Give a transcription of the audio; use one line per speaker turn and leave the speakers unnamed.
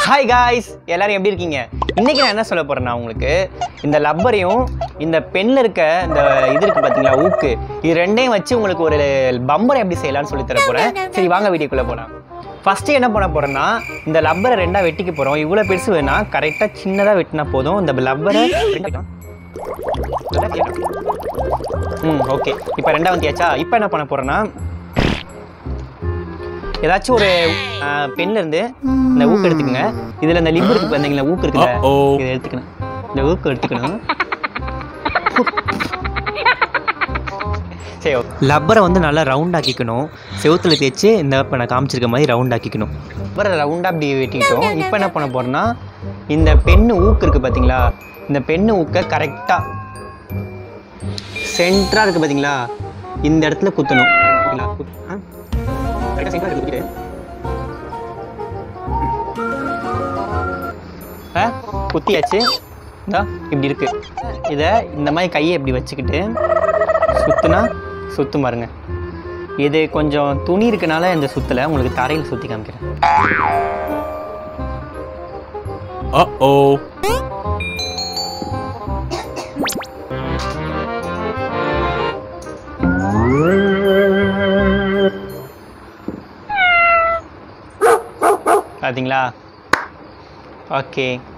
Hi guys எல்லாரும் எப்படி இருக்கீங்க இன்னைக்கு நான் என்ன சொல்ல போறேன்னா உங்களுக்கு இந்த லப்பரையும் இந்த பென்ல இருக்க இந்த இது இருக்கு பாத்தீங்களா ஊக்கு இது ரெண்டையும் வச்சு உங்களுக்கு ஒரு பம்பரை எப்படி செய்யலாம்னு சொல்லி தர போறேன் சரி வாங்க வீடியோக்குள்ள போலாம் ஃபர்ஸ்ட் என்ன பண்ண போறேன்னா இந்த லப்பரை ரெண்டா வெட்டிக்க போறோம் இவ்வளவு பெருசு வேணா கரெக்டா சின்னதா வெட்டினா போதும் இந்த லப்பரை ம் ஓகே இப்போ ரெண்டா வந்தியாச்சா இப்போ என்ன பண்ண போறேன்னா ஏதாச்சும் ஒரு பென்ல இருந்து இந்த ஊக்கு எடுத்துக்கங்க இதுல இந்த லிப் இருக்கு பாத்தீங்களா ஊக்கு இருக்குல்ல
Uh-oh.
இதை எடுத்துக்கணும் இந்த ஊக்கு எடுத்துக்கணும் சரி லப்பரை வந்து நல்லா ரவுண்ட் ஆக்கிக்கணும் செவுத்துல தேய்ச்சி இந்த இப்போ நான் காமிச்சிருக்க மாதிரி ரவுண்ட் ஆக்கிக்கணும் லப்பரை ரவுண்டாக அப்படி வெட்டிக்கிட்டோம் இப்போ என்ன பண்ண போறோம்னா இந்த பெண்ணு ஊக்கு இருக்கு பாத்தீங்களா இந்த பெண்ணு ஊக்க கரெக்டாக சென்டராக இருக்கு பாத்தீங்களா இந்த இடத்துல குத்தணும் ஓகேங்களா? குத்- ஆ? கரெக்டா சென்டரா இருக்கு குத்திட்டு. ஆ குத்தியாச்சு இந்தா இப்படி இருக்கு இதை இந்த மாதிரி கையை இப்படி வச்சுக்கிட்டு சுத்துனா சுத்து பாருங்க இது கொஞ்சம் துணி இருக்கனால இந்த சுத்தலை உங்களுக்கு தரையில் சுற்றி காமிக்கிறேன்
Uh-oh.
பார்த்தீங்களா ஓகே